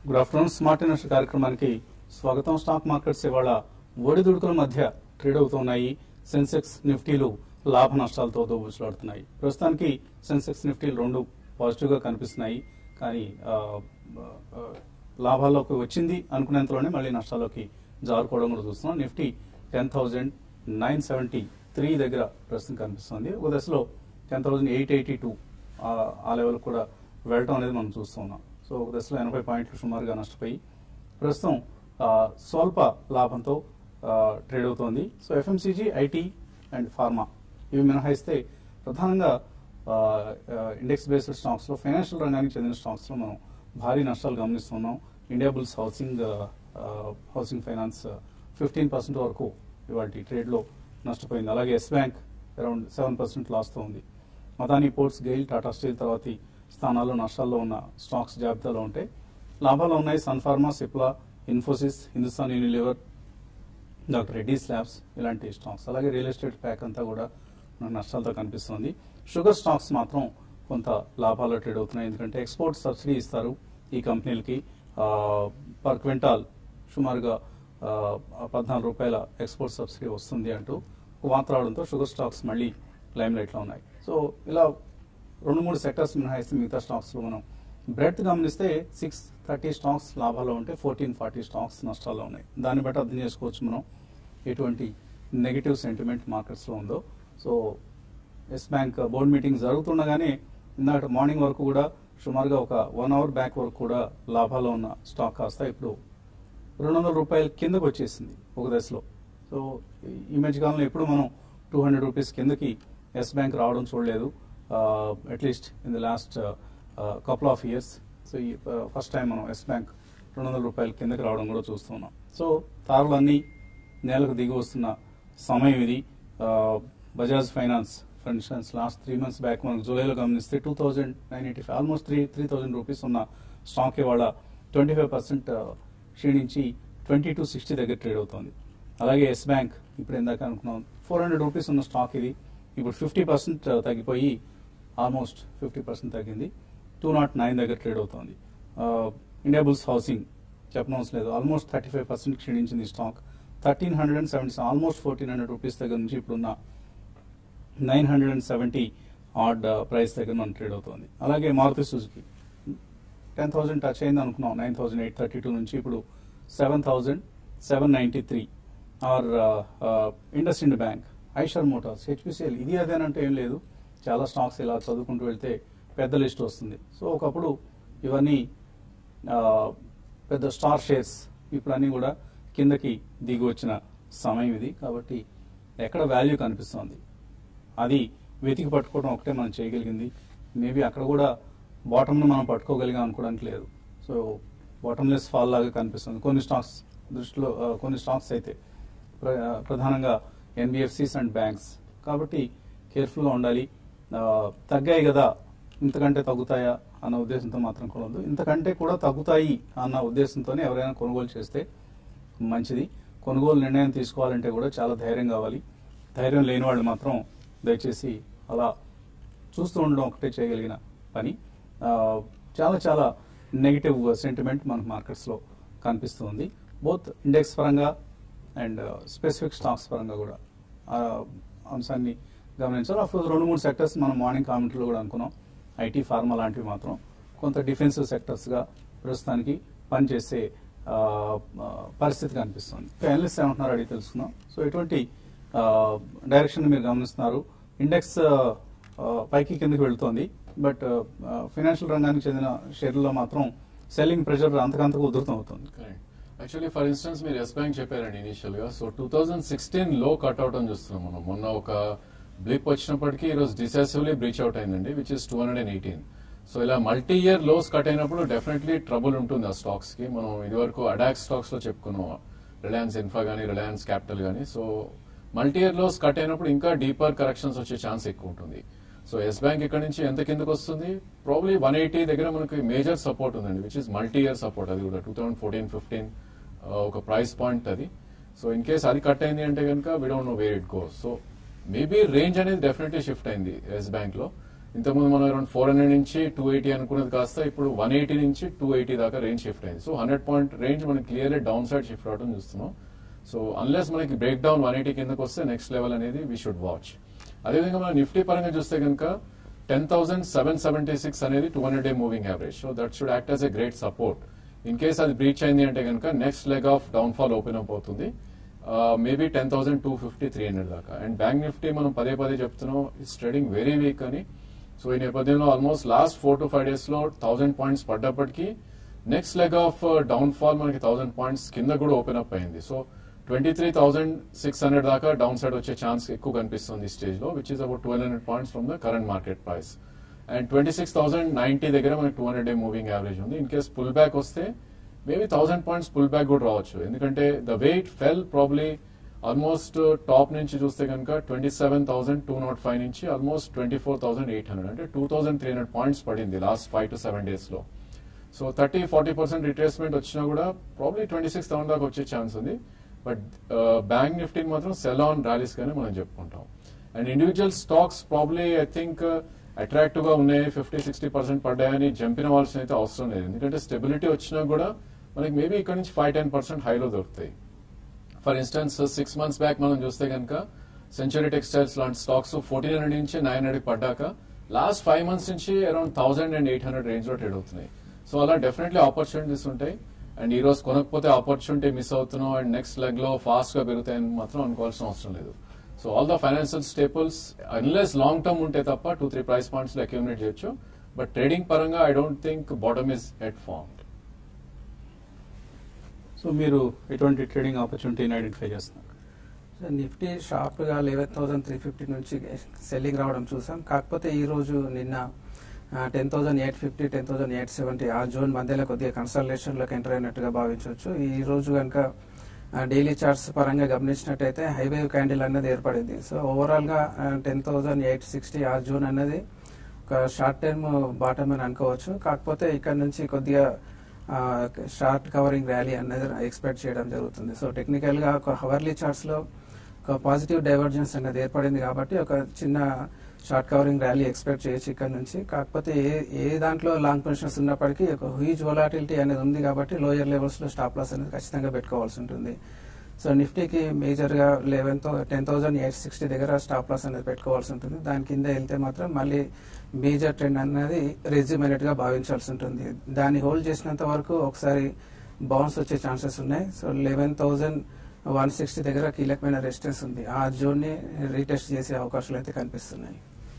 good afternoon smart investor కార్యక్రమానికి స్వాగతం stock markets ఇవాళ ఒడిదుడుకుల మధ్య ట్రేడ్ అవుతున్నాయి సెన్సెక్స్ నిఫ్టీలు లాభ నష్టాలతో దోబుచ్చులాడుతున్నాయి ప్రస్తుతానికి సెన్సెక్స్ నిఫ్టీలు రెండు పాజిటివ్ గా కనిపిస్తున్నాయి కానీ ఆ, ఆ, లాభాల్లోకి వచ్చింది అనుకునేంతలోనే మళ్ళీ నష్టాల్లోకి జారుకోవడం కూడా చూస్తున్నాం Nifty ten thousand nine seventy three దగ్గర ప్రస్తుతం కనిపిస్తుంది ఒక దశలో ten thousand eight eighty two ఆ లెవెల్ కూడా వెళ్ళటం అనేది మనం చూస్తున్నాం సో ఒక దశలో ఎనభై పాయింట్లు సుమారుగా నష్టపోయి ప్రస్తుతం ఆ, స్వల్ప లాభంతో ఆ, ట్రేడ్ అవుతోంది so FMCG IT and pharma ఇవి మినహాయిస్తే ప్రధానంగా ఆ, ఆ, ఇండెక్స్ బేస్డ్ స్టాక్స్ లో ఫైనాన్షియల్ రంగానికి చెందిన స్టాక్స్ లో మనం భారీ నష్టాలు గమనిస్తున్నాం ఇండియా బుల్స్ హౌసింగ్ ఆ, ఆ, హౌసింగ్ ఫైనాన్స్ ఫిఫ్టీన్ పర్సెంట్ వరకు ఇవాళ ట్రేడ్ లో నష్టపోయింది అలాగే Yes Bank around seven percent loss తో ఉంది మదానీ పోర్ట్స్ గెయిల్ టాటా స్టీల్ తర్వాతి స్థానాల్లో నష్టాల్లో ఉన్న స్టాక్స్ జాబితాలో ఉంటే లాభాలు ఉన్నాయి Sun Pharma Cipla Infosys Hindustan Unilever Doctor Reddy's Labs ఇలాంటి స్టాక్స్ అలాగే రియల్ ఎస్టేట్ ప్యాక్ అంతా కూడా మనకు నష్టాలతో కనిపిస్తుంది షుగర్ స్టాక్స్ మాత్రం కొంత లాభాలు ట్రేడ్ అవుతున్నాయి ఎందుకంటే ఎక్స్పోర్ట్ సబ్సిడీ ఇస్తారు ఈ కంపెనీలకి పర్ క్వింటాల్ సుమారుగా ఆ, పద్నాలుగు రూపాయల ఎక్స్పోర్ట్ సబ్సిడీ వస్తుంది అంటూ ఒక వార్త రావడంతో షుగర్ స్టాక్స్ మళ్ళీ లైమ్ లైట్ లో ఉన్నాయి సో ఇలా రెండు మూడు సెక్టర్స్ మినహాయిస్తే మిగతా స్టాక్స్ లో మనం బ్రెడ్ గమనిస్తే సిక్స్ థర్టీ స్టాక్స్ లాభాల్లో ఉంటే ఫోర్టీన్ ఫార్టీ స్టాక్స్ నష్టాల్లో ఉన్నాయి దాన్ని బట్టి అర్థం చేసుకోవచ్చు మనం ఎటువంటి నెగిటివ్ సెంటిమెంట్ మార్కెట్స్ లో ఉందో so Yes Bank board meeting జరుగుతుండగానే ఇందాక మార్నింగ్ వరకు కూడా సుమారుగా ఒక వన్ అవర్ బ్యాక్ వరకు కూడా లాభాల్లో ఉన్న స్టాక్ కాస్త ఇప్పుడు రెండు వందల రూపాయల కిందకు వచ్చేసింది ఒక దశలో సో ఈ మధ్యకాలంలో ఎప్పుడు మనం టూ హండ్రెడ్ రూపీస్ కిందకి ఎస్ బ్యాంక్ రావడం చూడలేదు at least in the last couple of years so ఈ ఫస్ట్ టైం మనం ఎస్ బ్యాంక్ రెండు వందల రూపాయల కిందకి రావడం కూడా చూస్తున్నాం సో తారులన్నీ నేలకు దిగి వస్తున్న సమయం ఇది ఆ, Bajaj Finance for instance last three months back మనకు జూలైలో గమనిస్తే two thousand nine eighty five almost three three thousand rupees ఉన్న స్టాక్ ఇవాళ ట్వంటీ ఫైవ్ పర్సెంట్ క్షీణించి ట్వంటీ టు సిక్స్టీ దగ్గర ట్రేడ్ అవుతోంది అలాగే ఎస్ బ్యాంక్ ఇప్పుడు ఇందాక అనుకున్నాం ఫోర్ హండ్రెడ్ రూపీస్ ఉన్న స్టాక్ ఇది ఇప్పుడు ఫిఫ్టీ పర్సెంట్ తగ్గిపోయి ఆల్మోస్ట్ ఫిఫ్టీ పర్సెంట్ తగ్గింది టూ నాట్ నైన్ దగ్గర ట్రేడ్ అవుతోంది ఇండియా బుల్స్ హౌసింగ్ చెప్పనవసరం లేదు ఆల్మోస్ట్ థర్టీ ఫైవ్ పర్సెంట్ క్షీణించింది ఈ stock thirteen hundred and seventy almost fourteen hundred rupees దగ్గర నుంచి ఇప్పుడున్న nine hundred and seventy odd price దగ్గర మనం ట్రేడ్ అవుతోంది అలాగే Maruti Suzuki ten thousand touch అయింది అనుకున్నాం nine thousand eight thirty two నుంచి ఇప్పుడు seven thousand seven ninety three or IndusInd Bank Eicher Motors HPCL ఇది అదేనంటే ఏం లేదు చాలా స్టాక్స్ ఇలా చదువుకుంటూ వెళ్తే పెద్ద లిస్ట్ వస్తుంది సో ఒకప్పుడు ఇవన్నీ ఆ, పెద్ద స్టార్ షేర్స్ ఇప్పుడు అన్నీ కూడా కిందకి దిగి వచ్చిన సమయం ఇది కాబట్టి ఎక్కడ వాల్యూ కనిపిస్తోంది అది వెతికి పట్టుకోవడం ఒకటే మనం చేయగలిగింది మేబీ అక్కడ కూడా బాటమ్ను మనం పట్టుకోగలిగాం అనుకోవడానికి లేదు సో బాటమ్లెస్ ఫాల్ లాగా కనిపిస్తుంది కొన్ని స్టాక్స్ దృష్టిలో ఆ, కొన్ని స్టాక్స్ అయితే ప్ర- ఆ, ప్రధానంగా ఎన్బిఎఫ్సిస్ అండ్ బ్యాంక్స్ కాబట్టి కేర్ఫుల్గా ఉండాలి ఆ, తగ్గాయి కదా ఇంతకంటే తగ్గుతాయా అన్న ఉద్దేశంతో మాత్రం కొనవద్దు ఇంతకంటే కూడా తగ్గుతాయి అన్న ఉద్దేశంతోనే ఎవరైనా కొనుగోలు చేస్తే మంచిది కొనుగోలు నిర్ణయం తీసుకోవాలంటే కూడా చాలా ధైర్యం కావాలి ధైర్యం లేని వాళ్ళు మాత్రం దయచేసి అలా చూస్తూ ఉండడం ఒకటే చేయగలిగిన పని ఆ, చాలా చాలా నెగిటివ్ సెంటిమెంట్ మనకు మార్కెట్స్లో కనిపిస్తుంది బోత్ ఇండెక్స్ పరంగా అండ్ స్పెసిఫిక్ స్టాక్స్ పరంగా కూడా ఆ అంశాన్ని గమనించాలి అఫ్కోర్స్ రెండు మూడు సెక్టర్స్ మనం మార్నింగ్ కామెంట్లో కూడా అనుకున్నాం ఐటీ ఫార్మా లాంటివి మాత్రం కొంత డిఫెన్సివ్ సెక్టర్స్గా ప్రస్తుతానికి పనిచేసే ఆ, ఆ, పరిస్థితి కనిపిస్తుంది అనలిస్ట్ ఏమంటున్నారు అడిగి తెలుసుకుందాం సో ఎటువంటి డైరెక్షన్ మీరు గమనిస్తున్నారు ఇండెక్స్ పైకి కిందకి వెళ్తోంది బట్ ఫైనాన్షియల్ రంగానికి చెందిన షేర్లలో మాత్రం సెల్లింగ్ ప్రెషర్ అంతకంతకు ఉధృతం అవుతుంది యాక్చువల్లీ ఫర్ ఇన్స్టెన్స్ మీరు ఎస్ బ్యాంక్ చెప్పారండి ఇనిషియల్ గా సో టూ థౌజండ్ సిక్స్టీన్ లో కట్ అవుట్ అని చూస్తున్నాం మనం మొన్న ఒక బ్లిప్ వచ్చినప్పటికీ ఈ రోజు డిసెసివ్లీ బ్రీచ్ అవుట్ అయిందండి which is two hundred and eighteen so ఇలా మల్టీ ఇయర్ లోస్ కట్ అయినప్పుడు డెఫినెట్లీ ట్రబుల్ ఉంటుంది ఆ స్టాక్స్ కి మనం ఇదివరకు అడాక్ స్టాక్స్ లో చెప్పుకున్నాం రిలయన్స్ ఇన్ఫా గానీ రిలయన్స్ క్యాపిటల్ గానీ so multi year lows cut అయినప్పుడు ఇంకా డీపర్ కరెక్షన్స్ వచ్చే ఛాన్స్ ఎక్కువ ఉంటుంది సో ఎస్ బ్యాంక్ ఇక్కడ నుంచి ఎంత కిందకు వస్తుంది ప్రాబ్లీ వన్ ఎయిటీ దగ్గర మనకి మేజర్ సపోర్ట్ ఉందండి which is multi year support అది కూడా టూ థౌసండ్ ఫోర్టీన్ ఫిఫ్టీన్ ఒక ప్రైస్ పాయింట్ అది సో ఇన్ కేస్ అది కట్ అయింది అంటే కనుక we don't know where it go so maybe range అనేది డెఫినెట్లీ షిఫ్ట్ అయింది ఎస్ బ్యాంక్ లో ఇంతకుముందు మనం అరౌండ్ ఫోర్ హండ్రెడ్ నుంచి టూ ఎయిటీ అనుకున్నది కాస్త ఇప్పుడు వన్ ఎయిటీ నుంచి టూ ఎయిటీ దాకా రేంజ్ షిఫ్ట్ అయింది సో హండ్రెడ్ పాయింట్ రేంజ్ మనకి క్లియర్లీ డౌన్ సైడ్ షిఫ్ట్ అవడం చూస్తున్నాం సో అన్లెస్ మనకి బ్రేక్ డౌన్ వన్ ఎయిటీ కిందకి వస్తే నెక్స్ట్ లెవెల్ అనేది వీ షుడ్ వాచ్ అదేవిధంగా మనం నిఫ్టీ పరంగా చూస్తే కనుక ten thousand seven seventy six అనేది two hundred day moving average so that should act as a great support in case అది బ్రీచ్ అయింది అంటే కనుక next leg of downfall open up అవుతుంది maybe ten thousand two fifty three hundred దాకా and Bank Nifty మనం పదే పదే చెప్తున్నాం ఇట్స్ ట్రేడింగ్ వెరీ వీక్ అని సో ఈ నేపథ్యంలో almost last four to five days లో థౌసండ్ పాయింట్స్ పడ్డప్పటికీ next leg of downfall మనకి థౌసండ్ పాయింట్స్ కింద కూడా ఓపెన్ అప్ అయింది so twenty three thousand six hundred దాకా డౌన్ సైడ్ వచ్చే ఛాన్స్ ఎక్కువ కనిపిస్తుంది ఈ స్టేజ్ లో which is about twelve hundred points from the current market price and twenty six thousand ninety దగ్గర మనకి two hundred day moving average ఉంది in case pull back వస్తే maybe thousand points pull back కూడా రావచ్చు ఎందుకంటే the weight fell probably almost top నుంచి చూస్తే కనుక twenty seven thousand two naught five నుంచి almost twenty four thousand eight hundred అంటే two thousand three hundred points పడింది last five to seven days లో so thirty forty percent retracement వచ్చినా కూడా probably twenty six thousand దాకా వచ్చే chance ఉంది but Bank Nifty మాత్రం సెల్ ఆన్ ర్యాలీస్ గానే మనం చెప్పుకుంటాం and individual stocks probably I think attractive గా ఉన్నాయి ఫిఫ్టీ సిక్స్టీ పర్సెంట్ పడ్డాయని జంపిన వాల్సిన అయితే అవసరం లేదు ఎందుకంటే స్టెబిలిటీ వచ్చినా కూడా మనకి మేబీ ఇక్కడ నుంచి ఫైవ్ టెన్ పర్సెంట్ హైలో దొరుకుతాయి for instance six months back మనం చూస్తే కనుక సెంచరీ టెక్స్టైల్స్ లాంటి స్టాక్స్ ఫోర్టీన్ హండ్రెడ్ నుంచి నైన్ హండ్రెడ్ పడ్డాక లాస్ట్ ఫైవ్ మంత్స్ నుంచి around thousand and eight hundred range లో ట్రేడ్ అవుతున్నాయి సో అలా డెఫినెట్లీ ఆపర్చునిటీస్ ఉంటాయి అండ్ ఈ రోజు కొనకపోతే ఆపర్చునిటీ మిస్ అవుతున్నాం అండ్ నెక్స్ట్ లెగ్ లో ఫాస్ట్ గా పెరుగుతాయని మాత్రం అనుకోవాల్సిన అవసరం లేదు so all the financial staples unless long term ఉంటే తప్ప టూ త్రీ ప్రైస్ పాయింట్స్ లో అక్యూమినేట్ చేయొచ్చు బట్ ట్రేడింగ్ పరంగా I don't think bottom is head form so మీరు ఎటువంటి ట్రేడింగ్ ఆపర్చునిటీని ఐడెంటిఫై చేస్తున్నారు సో నిఫ్టీ షార్ప్గా లెవెన్ థౌసండ్ త్రీ ఫిఫ్టీ నుంచి సెల్లింగ్ రావడం చూసాం కాకపోతే ఈ రోజు నిన్న ten thousand eight fifty ten thousand eight seventy ఆ జోన్ మధ్యలో కొద్దిగా కన్సల్టేషన్లోకి ఎంటర్ అయినట్టుగా భావించవచ్చు ఈ రోజు కనుక డైలీ చార్ట్స్ పరంగా గమనించినట్టయితే హైవే క్యాండిల్ అన్నది ఏర్పడింది సో ఓవరాల్గా టెన్ థౌసండ్ ఎయిట్ సిక్స్టీ ఆ జోన్ అన్నది ఒక షార్ట్ టర్మ్ బాటమ్ అని అనుకోవచ్చు కాకపోతే ఇక్కడ నుంచి కొద్దిగా షార్ట్ కవరింగ్ ర్యాలీ అనేది ఎక్స్పెక్ట్ చేయడం జరుగుతుంది సో టెక్నికల్గా ఒక హవర్లీ చార్ట్స్లో ఒక పాజిటివ్ డైవర్జెన్స్ అనేది ఏర్పడింది కాబట్టి ఒక చిన్న షార్ట్ కవరింగ్ ర్యాలీ ఎక్స్పెక్ట్ చేయొచ్చు ఇక్కడ నుంచి కాకపోతే ఏ ఏ దాంట్లో లాంగ్ పొజిషన్స్ ఉన్నప్పటికీ ఒక హ్యూజ్ వొలాటిలిటీ అనేది ఉంది కాబట్టి లోయర్ లెవెల్స్లో స్టాప్ లాస్ అనేది ఖచ్చితంగా పెట్టుకోవాల్సి ఉంటుంది సో నిఫ్టీకి మేజర్గా లెవెన్ థౌ టెన్ థౌసండ్ ఎయిట్ సిక్స్టీ దగ్గర స్టాప్ లాస్ అనేది పెట్టుకోవాల్సి ఉంటుంది దాని కింద వెళ్తే మాత్రం మళ్ళీ మేజర్ ట్రెండ్ అనేది రెజ్యూమ్ అయినట్టుగా భావించాల్సి ఉంటుంది దాన్ని హోల్డ్ చేసినంత వరకు ఒకసారి బౌన్స్ వచ్చే ఛాన్సెస్ ఉన్నాయి so eleven thousand one sixty దగ్గర కీలకమైన రెసిస్టెన్స్ ఉంది ఆ జోన్ని రీటెస్ట్ చేసే అవకాశాలు అయితే కనిపిస్తున్నాయి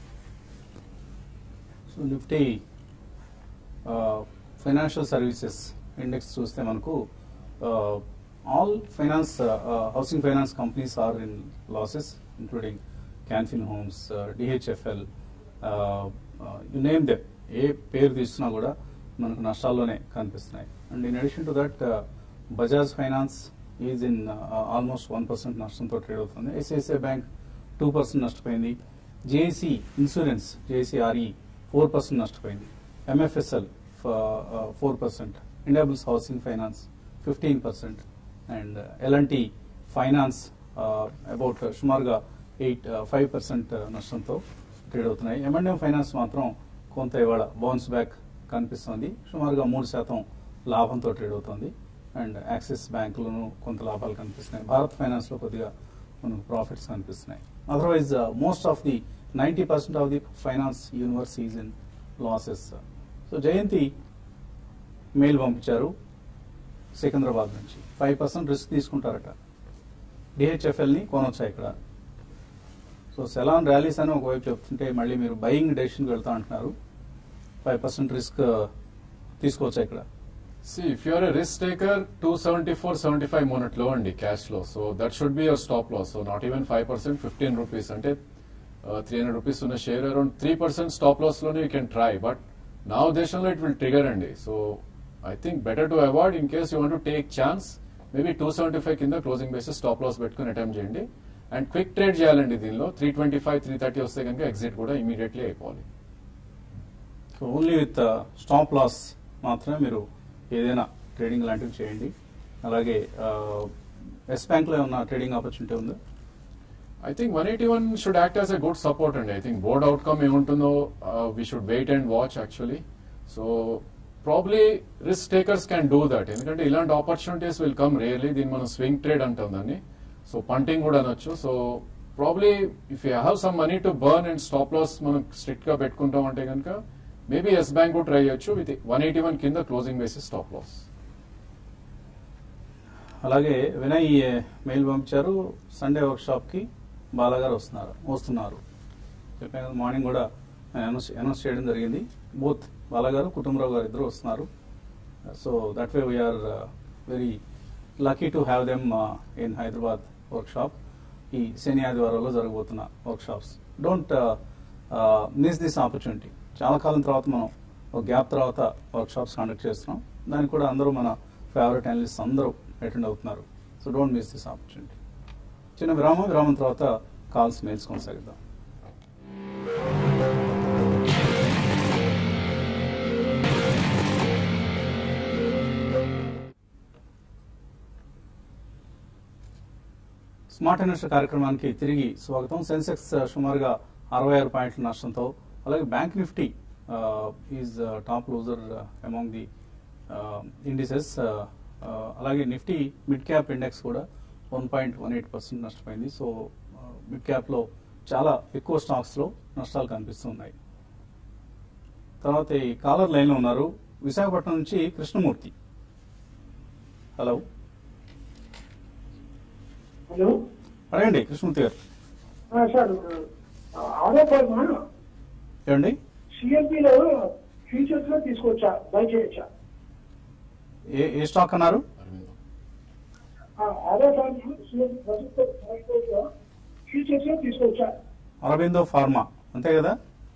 so Nifty financial services index చూస్తే మనకు all finance housing finance companies are in losses including Can Fin Homes DHFL you name them ఏ పేరు తీసుకున్నా కూడా మనకు నష్టాల్లోనే కనిపిస్తున్నాయి and in addition to that Bajaj Finance is in almost one percent నష్టంతో ట్రేడ్ అవుతుంది ఐసిఐసిఐ బ్యాంక్ టూ పర్సెంట్ నష్టపోయింది జేఏసీ ఇన్సూరెన్స్ జేఏసీఆర్ఈ ఫోర్ పర్సెంట్ నష్టపోయింది MFSL four percent Indiabulls housing finance fifteen percent and L&T finance about సుమారుగా ఎయిట్ ఫైవ్ పర్సెంట్ నష్టంతో trade అవుతున్నాయి ఎంఎండ్ఎం ఫైనాన్స్ మాత్రం కొంత ఇవాళ బౌన్స్ బ్యాక్ కనిపిస్తుంది సుమారుగా మూడు శాతం లాభంతో ట్రేడ్ అవుతుంది అండ్ యాక్సిస్ బ్యాంకులను కొంత లాభాలు కనిపిస్తున్నాయి భారత్ ఫైనాన్స్ లో కొద్దిగా మనకు ప్రాఫిట్స్ కనిపిస్తున్నాయి otherwise most of the ninety percent of the finance universe is in losses so Jayanti mail పంపించారు సికింద్రాబాద్ నుంచి ఫైవ్ పర్సెంట్ రిస్క్ తీసుకుంటారట డిహెచ్ఎఫ్ఎల్ ని కొనొచ్చా ఇక్కడ సో సెలాన్ ర్యాలీస్ అని ఒకవైపు చెప్తుంటే మళ్ళీ మీరు బయింగ్ డెసిషన్కి వెళ్తా అంటున్నారు ఫైవ్ పర్సెంట్ రిస్క్ తీసుకోవచ్చా ఇక్కడ See, if you're a risk taker, 274, 75 monet low అండి క్యాష్ లో so that should be your stop loss so not even five percent fifteen rupees అంటే త్రీ హండ్రెడ్ రూపీస్ ఉన్న share around three percent stop loss లోనే you can try but నా ఉద్దేశంలో it will trigger అండి so I think better to avoid in case you want to take chance maybe two seventy five కింద closing basis stop loss పెట్టుకుని attempt చేయండి and quick trade చేయాలండి దీనిలో three twenty five three thirty వస్తే కనుక exit కూడా immediately అయిపోవాలి so only with stop loss మాత్రమే మీరు ఏదైనా ట్రేడింగ్ లాంటివి చేయండి అలాగే ఎస్ బ్యాంక్ లో ఏమన్నా ట్రేడింగ్ ఆపర్చునిటీ ఉందా I think one eighty one should act as a good support అండి ఐ థింక్ బోర్డ్ అవుట్కమ్ ఏముంటుందో we should wait and watch actually so probably risk takers can do that ఎందుకంటే ఇలాంటి opportunities will come really దీన్ని మనం swing trade అంటాం దాన్ని so punting కూడా అనొచ్చు so probably if you have some money to burn and stop loss మనం strict గా పెట్టుకుంటాం అంటే కనుక మేబీ ఎస్ బ్యాంక్ కూడా ట్రై చేయొచ్చు విత్ వన్ ఎయిటీ వన్ కింద క్లోజింగ్ బేసిస్ స్టాప్ లాస్ అలాగే వినయ్ మెయిల్ పంపించారు సండే వర్క్ షాప్ కి బాలాగారు వస్తున్నారు వస్తున్నారు చెప్పాను కదా మార్నింగ్ కూడా అనౌన్స్ అనౌన్స్ చేయడం జరిగింది బోత్ బాలాగారు కుటుంబరావు గారు ఇద్దరు వస్తున్నారు so that way we are very lucky to have them in Hyderabad workshop ఈ శని ఆదివారంలో జరగబోతున్న workshops don't miss this opportunity చాలా కాలం తర్వాత మనం ఒక గ్యాప్ తర్వాత వర్క్ షాప్స్ కండక్ట్ చేస్తున్నాం దానికి కూడా అందరూ మన ఫేవరెట్ అనలిస్ట్ అందరూ అటెండ్ అవుతున్నారు so don't miss this opportunity చిన్న విరామం విరామం తర్వాత కాల్స్ మెయిల్స్ కొనసాగిద్దాం స్మార్ట్ ఇన్వెస్టర్ కార్యక్రమానికి తిరిగి స్వాగతం సెన్సెక్స్ ఆ, సుమారుగా అరవై ఆరు పాయింట్ల నష్టంతో అలాగే bank Nifty is top loser among the indices అలాగే నిఫ్టీ మిడ్ క్యాప్ ఇండెక్స్ కూడా one point one eight percent నష్టపోయింది సో మిడ్ క్యాప్లో చాలా ఎక్కువ స్టాక్స్లో నష్టాలు కనిపిస్తున్నాయి తర్వాత ఈ కాలర్ లైన్లో ఉన్నారు విశాఖపట్నం నుంచి కృష్ణమూర్తి హలో హలో అడగండి కృష్ణమూర్తి గారు ఆ, సార్ ఆరోపణ ఏమండి సిఎంపిలో ఫ్యూచర్స్ లో తీసుకోవచ్చా బై చేయొచ్చా ఏ ఏ స్టాక్ అన్నారు అరవిందో ఆరోపణ ఫ్యూచర్స్ లో తీసుకోవచ్చా అరబిందో ఫార్మా అంతే కదా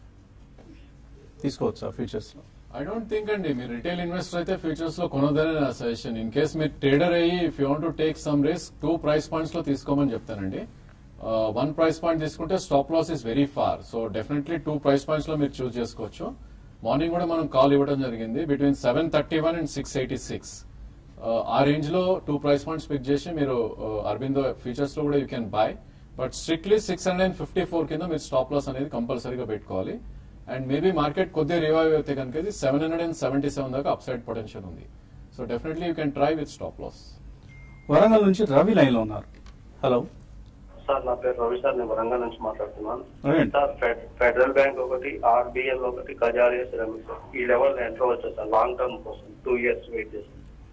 తీసుకోవచ్చా ఫ్యూచర్స్ లో ఐ డోంట్ థింక్ అండి మీరు రిటైల్ ఇన్వెస్టర్ అయితే ఫ్యూచర్స్ లో కొనొద్దని నా సజెషన్ ఇన్ కేస్ మీరు ట్రేడర్ అయ్యి if you want to take some risk two price points లో తీసుకోమని చెప్తానండి వన్ ప్రైస్ పాయింట్ తీసుకుంటే stop loss is very far so definitely two price points లో మీరు చూస్ చేసుకోవచ్చు మార్నింగ్ కూడా మనం కాల్ ఇవ్వడం జరిగింది between seven thirty one and six eighty six ఆ రేంజ్ లో టూ ప్రైస్ పాయింట్స్ పిక్ చేసి మీరు అరబిందో ఫ్యూచర్స్ లో కూడా you can buy but strictly six hundred and fifty four కింద మీరు స్టాప్ లాస్ అనేది కంపల్సరీగా పెట్టుకోవాలి అండ్ మేబీ మార్కెట్ కొద్దిగా రివైవ్ అయితే కనుక ఇది seven hundred and seventy seven దాకా అప్ సైడ్ పొటెన్షియల్ ఉంది so definitely you can try with stop loss Warangal నుంచి రవి లైన్ లో ఉన్నారు హలో సార్ నా పేరు రవి సార్ నేను వరంగల్ నుంచి మాట్లాడుతున్నాను అడగండి సార్ ఫెడ్- ఫెడరల్ బ్యాంక్ ఒకటి ఆర్బిఎల్ ఒకటి కజారియా సిరమిక్ ఈ లెవెల్ ఎంటర్ వచ్చు సార్ లాంగ్ టర్మ్ కోసం టూ ఇయర్స్ వెయిట్ చేస్తాను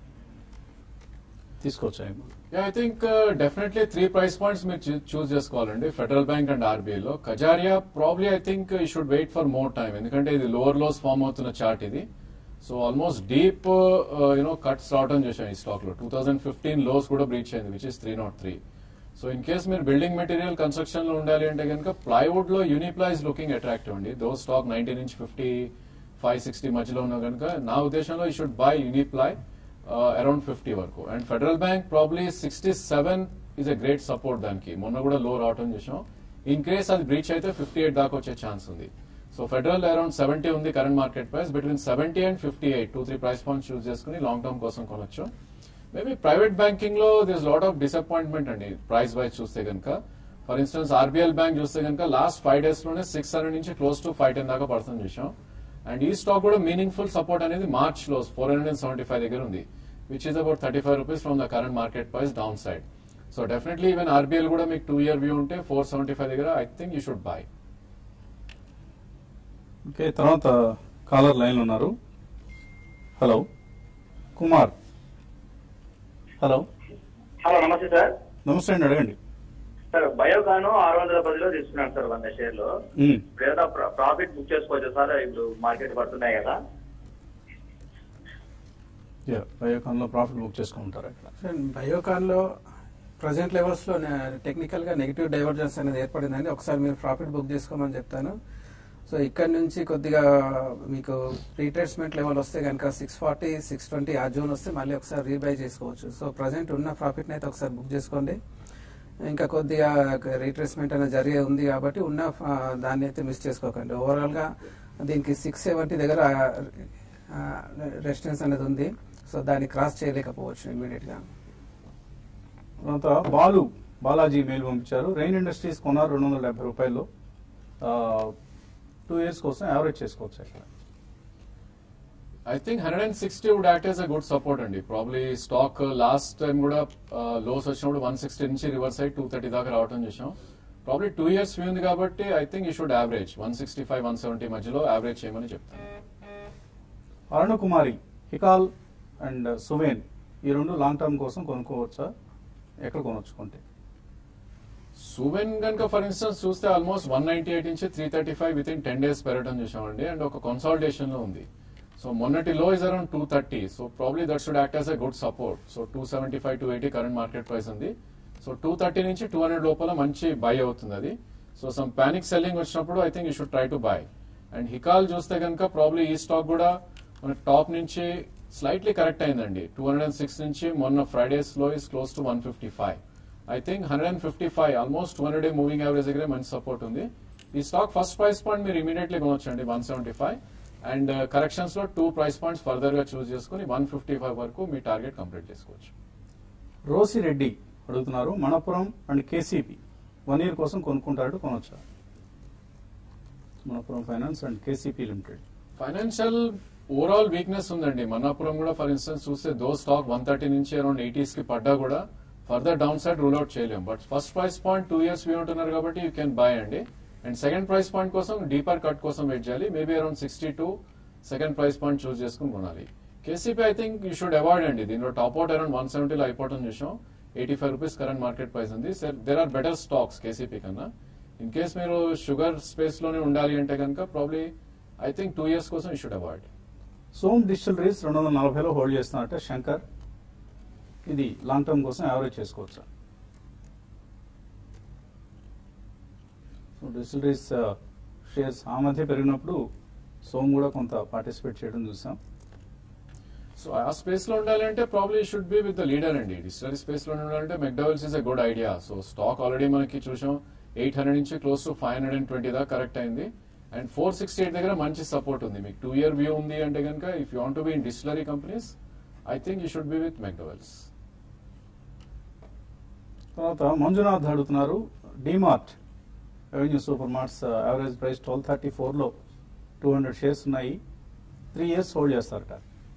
తీసుకోవచ్చా I think definitely three price points మీరు చూస్ చేసుకోవాలండి ఫెడరల్ బ్యాంక్ అండ్ ఆర్బీఐ లో Kajaria probably I think you should wait for more time ఎందుకంటే ఇది లోవర్ లోస్ ఫామ్ అవుతున్న చార్ట్ ఇది so almost deep you know cuts రావడం చూసాం ఈ స్టాక్ లో టూ థౌసండ్ ఫిఫ్టీన్ లోస్ కూడా బ్రీచ్ అయింది which is three not three so in case మీరు బిల్డింగ్ మెటీరియల్ కన్స్ట్రక్షన్ లో ఉండాలి అంటే కనుక ప్లైవుడ్ లో యూనిప్లా ఇస్ లుకింగ్ అట్రాక్టివ్ అండి దో స్టాక్ నైన్టీ నుంచి ఫిఫ్టీ ఫైవ్ సిక్స్టీ మధ్యలో ఉన్నా కనుక నా ఉద్దేశంలో ఈ should buy Uniply around fifty వరకు and Federal bank probably sixty seven is a great support దానికి మొన్న కూడా లో రావటం చూసాం ఇన్ కేస్ అది బ్రీచ్ అయితే ఫిఫ్టీ ఎయిట్ దాకా వచ్చే ఛాన్స్ ఉంది సో ఫెడరల్ అరౌండ్ సెవెంటీ ఉంది current market price between seventy and fifty eight two three price points choose చేసుకుని లాంగ్ టర్మ్ కోసం కొనొచ్చు మేబీ ప్రైవేట్ బ్యాంకింగ్ లో దిస్ లాట్ ఆఫ్ డిసప్పాయింట్మెంట్ అండి ప్రైస్ వైజ్ చూస్తే కనుక ఫర్ ఇన్స్టెన్స్ ఆర్బీఎల్ బ్యాంక్ చూస్తే కనుక లాస్ట్ ఫైవ్ డేస్ లోనే సిక్స్ హండ్రెడ్ నుంచి క్లోజ్ టు ఫైవ్ టెన్ దాకా పడుతుంది చూసాం అండ్ ఈ స్టాక్ కూడా మీనింగ్ఫుల్ సపోర్ట్ అనేది మార్చ్ లో four hundred and seventy five దగ్గర ఉంది which is about thirty five rupees from the current market price downside so definitely even RBL కూడా మీకు టూ ఇయర్ వ్యూ ఉంటే ఫోర్ సెవెంటీ ఫైవ్ దగ్గర I think you should buy okay తర్వాత caller line లో ఉన్నారు hello Kumar hello hello నమస్తే sir నమస్తే అండి అడగండి సార్ బయోకాను ఆరు వందల పదిలో తీసుకున్నాను సార్ వంద షేర్లు ఉమ్, ఇప్పుడు ఏదైనా ప్రాఫిట్ బుక్ చేసుకోవచ్చు సార్ ఇప్పుడు మార్కెట్ పడుతున్నాయి కదా యా బయోకాన్ లో ప్రాఫిట్ బుక్ చేసుకుంటారు ఇక్కడ బయోకాన్ లో ప్రజెంట్ లెవెల్స్ లో టెక్నికల్ గా నెగిటివ్ డైవర్జెన్స్ అనేది ఏర్పడిందండి ఒకసారి మీరు ప్రాఫిట్ బుక్ చేసుకోమని చెప్తాను సో ఇక్కడ నుంచి కొద్దిగా మీకు రీట్రేస్మెంట్ లెవెల్ వస్తే కనుక సిక్స్ ఫార్టీ సిక్స్ ట్వంటీ ఆ జోన్ వస్తే మళ్ళీ ఒకసారి రీబై చేసుకోవచ్చు సో ప్రజెంట్ ఉన్న ప్రాఫిట్ అయితే ఒకసారి బుక్ చేసుకోండి ఇంకా కొద్దిగా రీట్రేస్మెంట్ అనేది జరిగే ఉంది కాబట్టి ఉన్న ఆ, దాన్ని అయితే మిస్ చేసుకోకండి ఓవరాల్ గా దీనికి సిక్స్ సెవెంటీ దగ్గర రెసిస్టెన్స్ అనేది ఉంది సో దాన్ని క్రాస్ చేయలేకపోవచ్చు ఇమీడియట్ గా తర్వాత బాలు బాలాజీ మెయిల్ పంపించారు రెయిన్ ఇండస్ట్రీస్ కొన్నారు రెండు వందల డెబ్బై రూపాయలు టూ ఇయర్స్ కోసం యావరేజ్ చేసుకోవచ్చు ఇక్కడ I think hundred and sixty would act as a good support అండి ప్రాబ్లీ స్టాక్ లాస్ట్ టైం కూడా లోస్ వచ్చినప్పుడు వన్ సిక్స్టీ నుంచి రివర్స్ అయి టూ థర్టీ దాకా రావడం చూసాం ప్రాబ్లీ టూ ఇయర్స్ వ్యూ ఉంది కాబట్టి I think you should average one sixty five one seventy మధ్యలో యావరేజ్ చేయమని చెప్తాను అరుణ కుమారి హికాల్ అండ్ సువేన్ ఈ రెండు లాంగ్ టర్మ్ కోసం కొనుక్కోవచ్చా ఎక్కడ కొనొచ్చు కొంటే సువెన్ కనుక ఫర్ ఇన్స్టెన్స్ చూస్తే ఆల్మోస్ట్ వన్ నైన్టీ ఎయిట్ నుంచి three thirty five within ten days పెరగడం చూసామండి అండ్ ఒక కన్సాలిడేషన్ లో ఉంది సో మొన్నటి low is around two thirty so probably that should act as a good support so two seventy five two eighty current market price ఉంది so two thirty నుంచి two hundred లోపల మంచి buy అవుతుంది అది so some panic selling వచ్చినప్పుడు I think you should try to buy and Hikal చూస్తే కనుక probably ఈ స్టాక్ కూడా మన టాప్ నుంచి స్లైట్లీ కరెక్ట్ అయిందండి టూ హండ్రెడ్ అండ్ సిక్స్ నుంచి మొన్న ఫ్రైడేస్ లో is close to one fifty five I think hundred and fifty five almost two hundred moving average దగ్గర మంచి సపోర్ట్ ఉంది ఈ స్టాక్ ఫస్ట్ ప్రైస్ పాయింట్ మీరు ఇమీడియట్లీ కొనొచ్చండి one seventy five and corrections లో టూ ప్రైస్ పాయింట్స్ ఫర్దర్ గా choose చేసుకుని one fifty five వరకు మీ టార్గెట్ కంప్లీట్ చేసుకోవచ్చు రోసి రెడ్డి అడుగుతున్నారు Manappuram and KCP one year కోసం కొనుక్కుంటారు కొనొచ్చా Manappuram finance and KCP limited financial overall weakness ఉందండి మన్నాపురం కూడా ఫర్ ఇన్స్టెన్స్ చూస్తే దో స్టాక్ వన్ థర్టీ నుంచి అరౌండ్ ఎయిటీస్ కి పడ్డా కూడా further downside rule out చేయలేం but first price point two years we ఉంటున్నారు కాబట్టి యూ కెన్ బై అండి అండ్ సెకండ్ ప్రైస్ పాయింట్ కోసం డీపర్ కట్ కోసం వెయిట్ చేయాలి maybe around sixty two second price point choose చేసుకుని కొనాలి KCP I think you should avoid అండి దీనిలో టాప్ అవుట్ అరౌండ్ వన్ సెవెంటీలో అయిపోవడం చూసాం eighty five rupees current market price ఉంది there are better stocks KCP కన్నా ఇన్ కేస్ మీరు షుగర్ స్పేస్ లోనే ఉండాలి అంటే కనుక probably I think two years కోసం you should avoid some distilleries రెండు వందల నలభైలో హోల్డ్ చేస్తున్నారట శంకర్ ఇది లాంగ్ టర్మ్ కోసం యావరేజ్ చేసుకోవచ్చా సో డిస్టిలరీస్ షేర్స్ ఆ మధ్య పెరిగినప్పుడు సోమ్ కూడా కొంత పార్టిసిపేట్ చేయడం చూసాం సో ఆ స్పేస్ లో ఉండాలంటే probably should be with the leader అండి డిజిటల్ స్పేస్ లో ఉండాలంటే McDowell's is a good idea so stock already మనకి చూసాం ఎయిట్ హండ్రెడ్ నుంచి close to five hundred and twenty దాకా కరెక్ట్ అయింది అండ్ ఫోర్ సిక్స్టీ ఎయిట్ దగ్గర మంచి సపోర్ట్ ఉంది మీకు టూ ఇయర్ వ్యూ ఉంది అంటే కనుక if you want be in distillery companies I think you should be with McDowell's తర్వాత మంజునాథ్ అడుగుతున్నారు DMart revenue super marts average price twelve thirty ఫోర్లో టూ హండ్రెడ్ షేర్స్ ఉన్నాయి త్రీ ఇయర్స్ హోల్డ్ చేస్తారట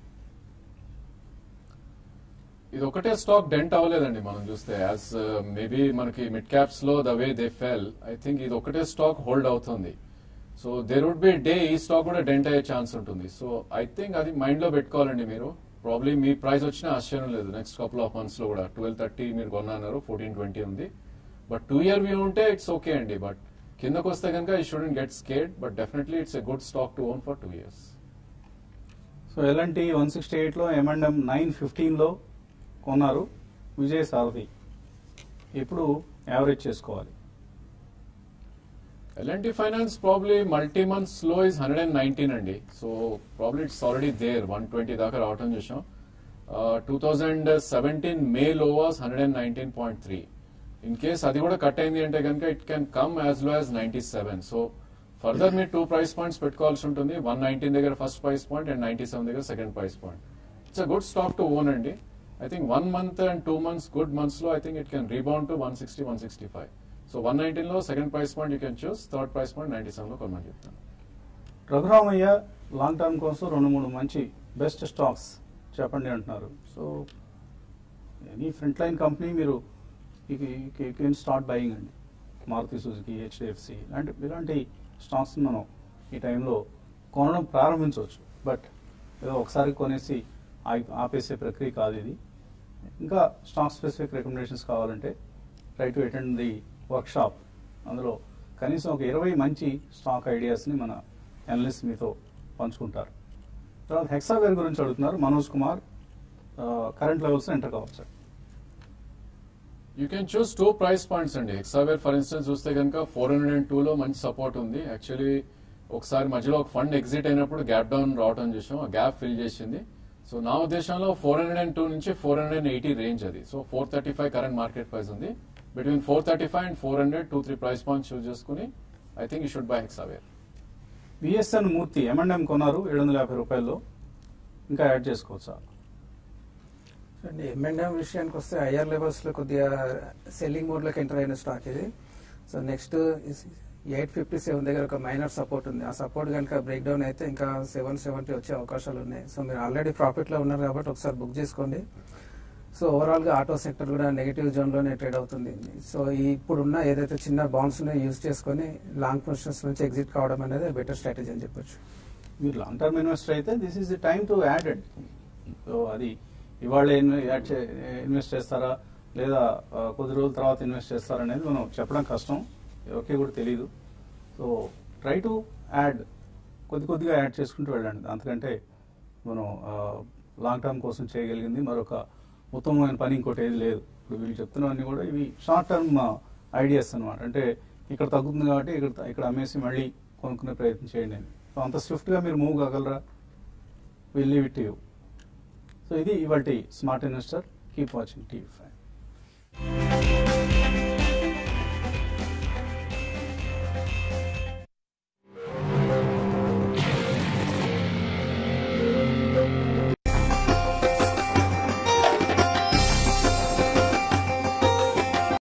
ఇది ఒకటే స్టాక్ డెంట్ అవ్వలేదండి మనం చూస్తే యాజ్ మేబీ మనకి మిడ్ క్యాప్స్ లో the way they fell I think ఇది ఒకటే స్టాక్ హోల్డ్ అవుతుంది so there would be day ఈ స్టాక్ కూడా డెంట్ అయ్యే ఛాన్స్ ఉంటుంది సో ఐ థింక్ అది మైండ్ లో పెట్టుకోవాలండి మీరు ప్రాబ్లీ మీ ప్రైస్ వచ్చినా ఆశ్చర్యం లేదు నెక్స్ట్ కపుల్ ఆఫ్ మంత్స్ లో కూడా ట్వెల్వ్ థర్టీ మీరు కొన్నారు ఫోర్టీన్ ట్వంటీ ఉంది బట్ టూ ఇయర్ వ్యూ ఉంటే ఇట్స్ ఓకే అండి బట్ కిందకు వస్తే కనుక ఈ shouldn't get scared but definitely it's a good stock to own for two years so L and T one sixty ఎయిట్లో ఎంఎండ్ఎం నైన్ ఫిఫ్టీన్లో కొన్నారు విజయ్ సారథి ఇప్పుడు యావరేజ్ చేసుకోవాలి L and T finance probably multi months లో ఇస్ హండ్రెడ్ అండ్ నైన్టీన్ అండి so probably it's already there one twenty దాకా రావటం చూసాం టూ థౌజండ్ సెవెంటీన్ మే లో was hundred and nineteen point three in case అది కూడా కట్ అయింది అంటే కనుక it can come as low as ninety seven so further మీరు టూ ప్రైస్ పాయింట్స్ పెట్టుకోవాల్సి ఉంటుంది వన్ నైన్టీన్ దగ్గర first price point and ninety seven దగ్గర second price point it's a good stock to own అండి I think one month and two months good months లో I think it can rebound to one sixty one sixty five so one nineteen లో second price point you can choose third price point ninety seven లో కొనమని చెప్తాను Raghuramayya long term కోసం రెండు మూడు మంచి best stocks చెప్పండి అంటున్నారు so any front line company మీరు కెన్ స్టార్ట్ బయింగ్ అండి మారుతి సుజుకి హెచ్డిఎఫ్సి ఇలాంటి ఇలాంటి స్టాక్స్ మనం ఈ టైంలో కొనడం ప్రారంభించవచ్చు బట్ ఏదో ఒకసారి కొనేసి ఆగి- ఆపేసే ప్రక్రియ కాదు ఇది ఇంకా స్టాక్ స్పెసిఫిక్ రికమెండేషన్స్ కావాలంటే try to attend the workshop అందులో కనీసం ఒక ఇరవై మంచి స్టాక్ ఐడియాస్ని మన అనలిస్ట్ మీతో పంచుకుంటారు తర్వాత హెక్సావేర్ గురించి అడుగుతున్నారు Manoj Kumar current levels enter కావచ్చు you can choose two price points అండి ఎక్సావేర్ ఫర్ ఇన్స్టెన్స్ చూస్తే కనుక ఫోర్ హండ్రెడ్ అండ్ టూ లో మంచి సపోర్ట్ ఉంది యాక్చువల్లీ ఒకసారి మధ్యలో ఒక ఫండ్ ఎగ్జిట్ అయినప్పుడు గ్యాప్ డౌన్ రావడం చూసాం ఆ గ్యాప్ ఫిల్ చేసింది సో నా ఉద్దేశంలో ఫోర్ హండ్రెడ్ అండ్ టూ నుంచి four hundred and eighty range అది so four thirty five current market price ఉంది between four thirty five and four hundred two three price points choose చేసుకుని I think you should buy Hexaware VSN Murthy M and M కొన్నారు ఏడు వందల యాభై రూపాయల్లో ఇంకా యాడ్ చేసుకోవచ్చా అండ్ ఎంఎండ్ఎం విషయానికి వస్తే హయ్యర్ లెవెల్స్ లో కొద్దిగా సెల్లింగ్ మోడ్ లోకి ఎంటర్ అయిన స్టాక్ ఇది so next eight fifty seven దగ్గర ఒక మైనర్ సపోర్ట్ ఉంది ఆ సపోర్ట్ కనుక బ్రేక్ డౌన్ అయితే ఇంకా సెవెన్ సెవెంటీ వచ్చే అవకాశాలు ఉన్నాయి సో మీరు ఆల్రెడీ ప్రాఫిట్ లో ఉన్నారు కాబట్టి ఒకసారి బుక్ చేసుకోండి సో ఓవరాల్ గా ఆటో సెక్టర్ కూడా నెగిటివ్ జోన్ లోనే ట్రేడ్ అవుతుంది సో ఈ ఇప్పుడున్న ఏదైతే చిన్న బాండ్స్ యూజ్ చేసుకొని లాంగ్ పొజిషన్స్ నుంచి ఎగ్జిట్ కావడం అనేది బెటర్ స్ట్రాటజీ అని చెప్పొచ్చు మీరు లాంగ్ టర్మ్ ఇన్వెస్టర్ అయితే this is the time to add it so అది ఇవాళ యాడ్ ఇన్వెస్ట్ చేస్తారా లేదా ఆ, కొద్ది రోజుల తర్వాత ఇన్వెస్ట్ చేస్తారా అనేది మనం చెప్పడం కష్టం ఎవరికి కూడా తెలియదు సో ట్రై టు యాడ్ కొద్ది కొద్దిగా యాడ్ చేసుకుంటూ వెళ్ళండి అంతకంటే మనం లాంగ్ టర్మ్ కోసం చేయగలిగింది మరొక ఉత్తమమైన పని ఇంకోటి ఏది లేదు ఇప్పుడు వీళ్ళు చెప్తున్నవన్నీ కూడా ఇవి షార్ట్ టర్మ్ ఐడియాస్ అన్నమాట అంటే ఇక్కడ తగ్గుతుంది కాబట్టి ఇక్కడ ఇక్కడ అమ్మేసి మళ్ళీ కొనుక్కునే ప్రయత్నం చేయండి అని సో అంత స్విఫ్ట్గా మీరు మూవ్ కాగలరా will leave it you so ఇది ఇవాటి smart investor keep watching TV